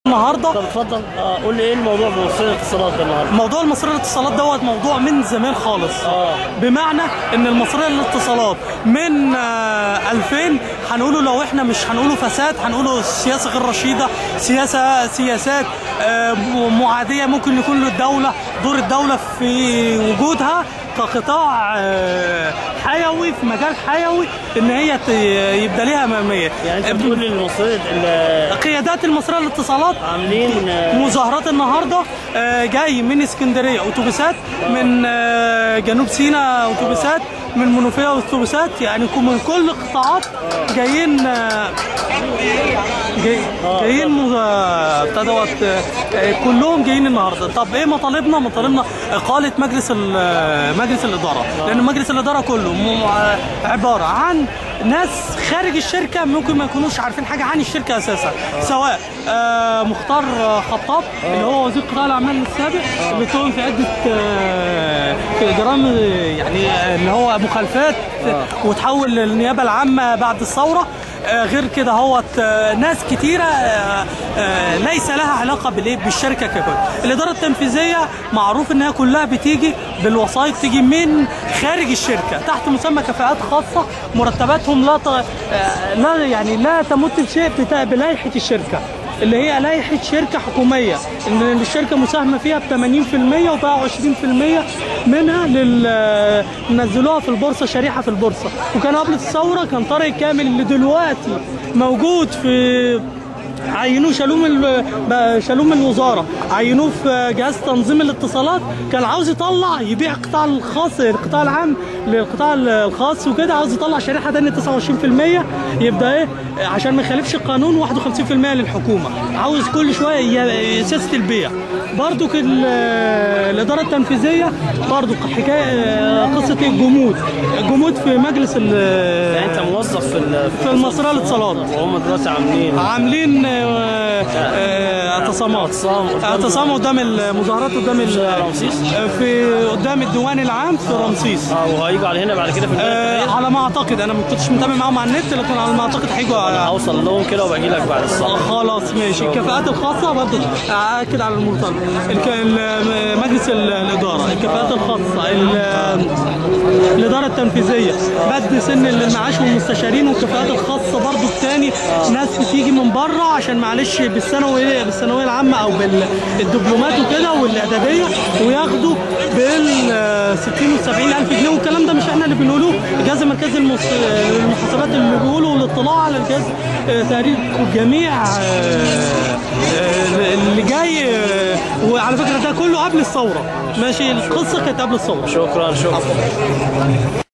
النهارده طب اتفضل اه قول لي ايه الموضوع بوسيله الاتصالات ده النهارده موضوع المصرية للاتصالات دوت موضوع من زمان خالص اه بمعنى ان المصرية للاتصالات من آه، 2000 هنقوله لو احنا مش هنقوله فساد هنقوله سياسة غير رشيدة سياسة سياسات آه، م- معادية ممكن يكون للدولة دور الدولة في وجودها كقطاع آه، حيوي في مجال حيوي ان هي ت- يبقى ليها اماميه يعني انت بتقول لي المصرية ال- قيادات المصريه للاتصالات عاملين آه، مظاهرات النهارده آه، جاي من اسكندريه اتوبيسات من آه، جنوب سيناء اتوبيسات من منوفيه اتوبيسات يعني كو- من كل القطاعات جايين آه، جاي جايين مز- آه، بتاع دوت آه، آه، كلهم جايين النهارده طب ايه مطالبنا مطالبنا اقاله مجلس ال- آه، مجلس الاداره لان مجلس الاداره كله م- آه، عباره عن ناس خارج الشركه ممكن ما يكونوش عارفين حاجه عن الشركه اساسا سواء آه، مختار آه، خطاب اللي هو وزير قطاع الاعمال السابق اللي توهم في عده آه، في جرائم آه، يعني آه، اللي هو مخالفات وتحول للنيابه العامه بعد الثوره آه، غير كده هوت آه، ناس كتيرة آه، آه، ليس لها علاقة بالايه بالشركة ككل الإدارة التنفيذية معروف إنها كلها بتيجي بالوسائط تيجي من خارج الشركة تحت مسمى كفاءات خاصة مرتباتهم لا ت... آه، لا يعني لا تمت بشيء بتا- بلائحة الشركة اللي هي لائحة شركة حكومية إن الشركة مساهمة فيها ب 80% وبقى 20% منها لل نزلوها في البورصة شريحة في البورصة وكان قبل الثورة كان طارق كامل اللي دلوقتي موجود في عينوه شالوه من ال- ب- شالوه من الوزاره عينوه في جهاز تنظيم الاتصالات كان عاوز يطلع يبيع القطاع الخاص القطاع العام للقطاع الخاص وكده عاوز يطلع شريحه تانية 29% يبدا ايه عشان ما يخالفش القانون 51% للحكومه عاوز كل شويه ي- سياسه البيع برضو ال- الاداره التنفيذيه برضو حكايه قصه إيه؟ الجمود الجمود في مجلس ال- يعني انت موظف في ال- في المصرية للاتصالات. وهم دلوقتي عاملين عاملين آه، آه، اعتصامات اعتصام قدام- اعتصام قدام المظاهرات قدام ال- شارع رمسيس؟ في قدام الديوان العام في رمسيس اه وهيجوا على هنا بعد كده في البلد آه، التانية؟ على ما اعتقد انا ما كنتش متابع معاهم على النت لكن على ما اعتقد هيجوا على هوصل لهم كده وباجي لك بعد الصلاه خلاص ماشي الكفاءات الخاصة برضه أأكد على المرتبط الك... ال- مجلس ال- الإدارة الكفاءات الخاصة ال- الإدارة التنفيذية بد سن المعاش والمستشارين والكفاءات الخاصة برضه التاني ناس بتيجي من بره عشان معلش بالثانوية بالثانوية العامة أو بالدبلومات وكده والإعدادية وياخدوا بال 60 و 70 ألف جنيه والكلام ده مش احنا اللي بنقوله الجهاز المركزي المص- للمحاسبات اللي بيقولوا والاطلاع على الجهاز آه، تقريبا جميع آه، آه، اللي جاي آه، وعلى فكره ده كله قبل الثوره ماشي القصه كانت قبل الثوره شكرا شكرا